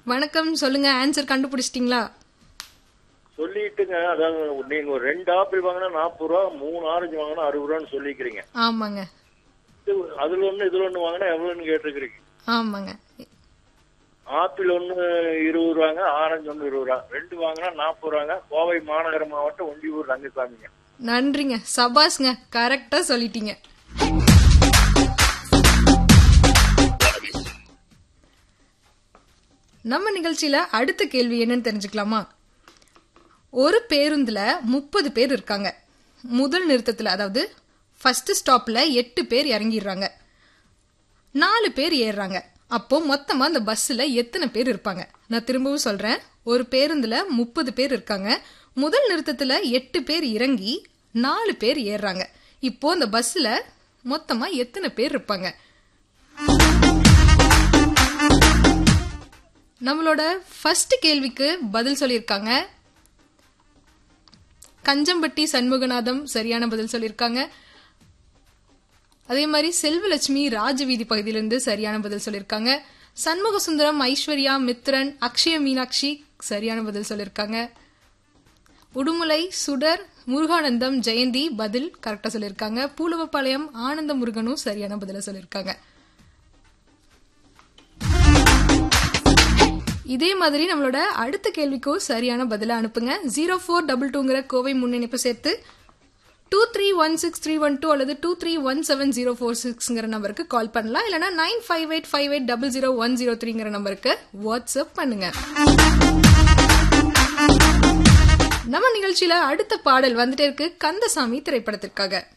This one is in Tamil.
வணக்கம் சொல்லுங்க ஆன்சர் கண்டுபிடிச்சிட்டீங்களா சொல்லிட்டுங்க அதாவது நீங்க ஒரு ரெண்டு ஆப்பிள் வாங்கினா நாற்பது ரூபா மூணு ஆரஞ்சு வாங்கினா அறுபது ரூபான்னு சொல்லிக்கிறீங்க ஆமாங்க இது அதுல ஒண்ணு இதுல ஒண்ணு வாங்கினா எவ்வளவுன்னு கேட்டிருக்கிறீங்க ஆமாங்க ஆப்பிள் ஒண்ணு இருபது ரூபாங்க ஆரஞ்சு ஒண்ணு இருபது ரூபா ரெண்டு வாங்கினா நாற்பது ரூபாங்க கோவை மாநகர மாவட்டம் ஒண்டியூர் ரங்கசாமிங்க நன்றிங்க சபாஸ்ங்க கரெக்டா சொல்லிட்டீங்க நம்ம நிகழ்ச்சியில அடுத்த கேள்வி என்னன்னு தெரிஞ்சுக்கலாமா ஒரு பேருந்துல முப்பது பேர் இருக்காங்க முதல் நிறுத்தத்துல அதாவது ஃபர்ஸ்ட் ஸ்டாப்ல எட்டு பேர் இறங்கிடுறாங்க நாலு பேர் ஏறுறாங்க அப்போ மொத்தமா அந்த பஸ்ல எத்தனை பேர் இருப்பாங்க நான் திரும்பவும் சொல்றேன் ஒரு பேருந்துல முப்பது பேர் இருக்காங்க முதல் நிறுத்தத்துல எட்டு பேர் இறங்கி நாலு பேர் ஏறுறாங்க இப்போ அந்த பஸ்ல மொத்தமா எத்தனை பேர் இருப்பாங்க நம்மளோட ஃபர்ஸ்ட் கேள்விக்கு பதில் சொல்லியிருக்காங்க கஞ்சம்பட்டி சண்முகநாதம் சரியான பதில் சொல்லியிருக்காங்க அதே மாதிரி செல்வலட்சுமி ராஜவீதி பகுதியிலிருந்து சரியான பதில் சொல்லியிருக்காங்க சண்முக சுந்தரம் ஐஸ்வர்யா மித்ரன் அக்ஷய மீனாட்சி சரியான பதில் சொல்லியிருக்காங்க உடுமலை சுடர் முருகானந்தம் ஜெயந்தி பதில் கரெக்டா சொல்லியிருக்காங்க பூலவப்பாளையம் ஆனந்த முருகனும் சரியான பதில சொல்லியிருக்காங்க இதே மாதிரி நம்மளோட அடுத்த கேள்விக்கும் சரியான பதில அனுப்புங்க ஜீரோ ஃபோர் டபுள் டூங்கிற கோவை முன்னிணைப்பு சேர்த்து two three one six three one two அல்லது two three one seven zero four சிக்ஸ்ங்கிற நம்பருக்கு கால் பண்ணலாம் இல்லைனா nine five eight five eight double zero one zero த்ரீங்கிற நம்பருக்கு வாட்ஸ்அப் பண்ணுங்க நம்ம நிகழ்ச்சியில அடுத்த பாடல் வந்துட்டே இருக்கு கந்தசாமி திரைப்படத்திற்காக